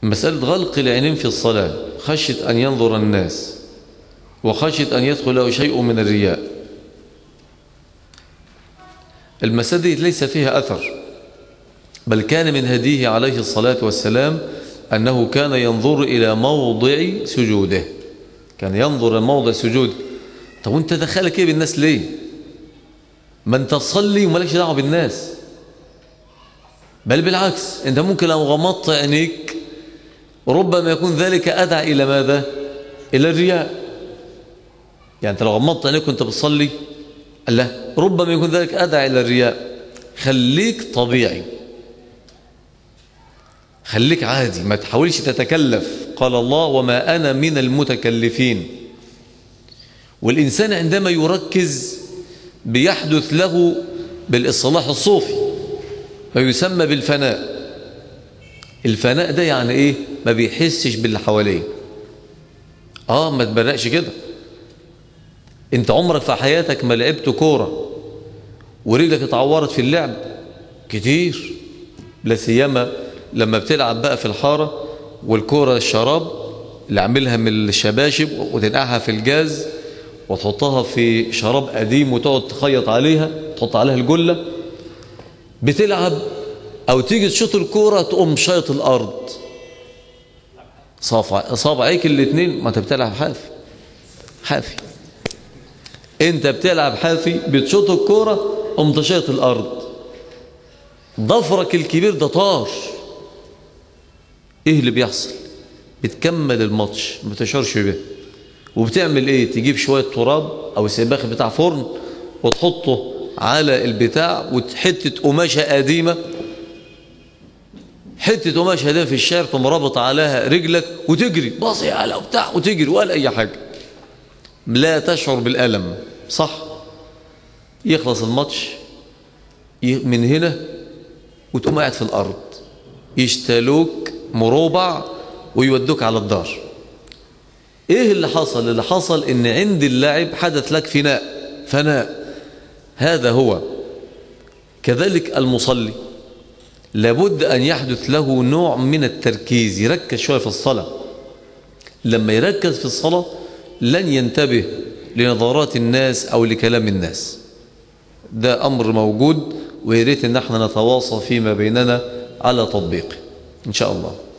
مسألة غلق العينين في الصلاة خشية أن ينظر الناس وخشية أن يدخل له شيء من الرياء المسألة دي ليس فيها أثر بل كان من هديه عليه الصلاة والسلام أنه كان ينظر إلى موضع سجوده كان ينظر موضع سجود طب وانت دخلك ايه بالناس ليه ما انت تصلي ومالكش دعوه بالناس بل بالعكس انت ممكن لو غمضت عينيك ربما يكون ذلك ادعى الى ماذا الى الرياء يعني انت لو غمضت عينيك وانت بتصلي لا ربما يكون ذلك ادعى الى الرياء خليك طبيعي خليك عادي ما تحاولش تتكلف قال الله وما أنا من المتكلفين والإنسان عندما يركز بيحدث له بالإصلاح الصوفي فيسمى بالفناء الفناء ده يعني إيه ما بيحسش باللي حواليه آه ما تبرقش كده انت عمرك في حياتك ما لعبت كورة ورجلك اتعورت في اللعب كتير لا سيما لما بتلعب بقى في الحارة والكورة الشراب اللي عاملها من الشباشب وتنقعها في الجاز وتحطها في شراب قديم وتقعد تخيط عليها تحط عليها الجلة بتلعب او تيجي تشوط الكورة تقوم شايط الارض صابع صابعيك الاثنين ما انت بتلعب حافي حافي انت بتلعب حافي بتشوط الكورة قمت شايط الارض ضفرك الكبير ده طار ايه اللي بيحصل بتكمل الماتش ما تشعرش به وبتعمل ايه تجيب شوية تراب او السباخ بتاع فرن وتحطه على البتاع وحتة قماشة قديمة حتة قماشة قديمة في الشارع ثم رابط عليها رجلك وتجري باصي على وبتاع وتجري ولا اي حاجة لا تشعر بالألم صح يخلص الماتش من هنا وتقوم قاعد في الأرض يشتلوك مربع ويودوك على الدار ايه اللي حصل اللي حصل ان عند اللاعب حدث لك فناء فناء هذا هو كذلك المصلي لابد أن يحدث له نوع من التركيز يركز شوية في الصلاة لما يركز في الصلاة لن ينتبه لنظرات الناس أو لكلام الناس ده أمر موجود ويريت أن احنا نتواصى فيما بيننا على تطبيقه إن شاء الله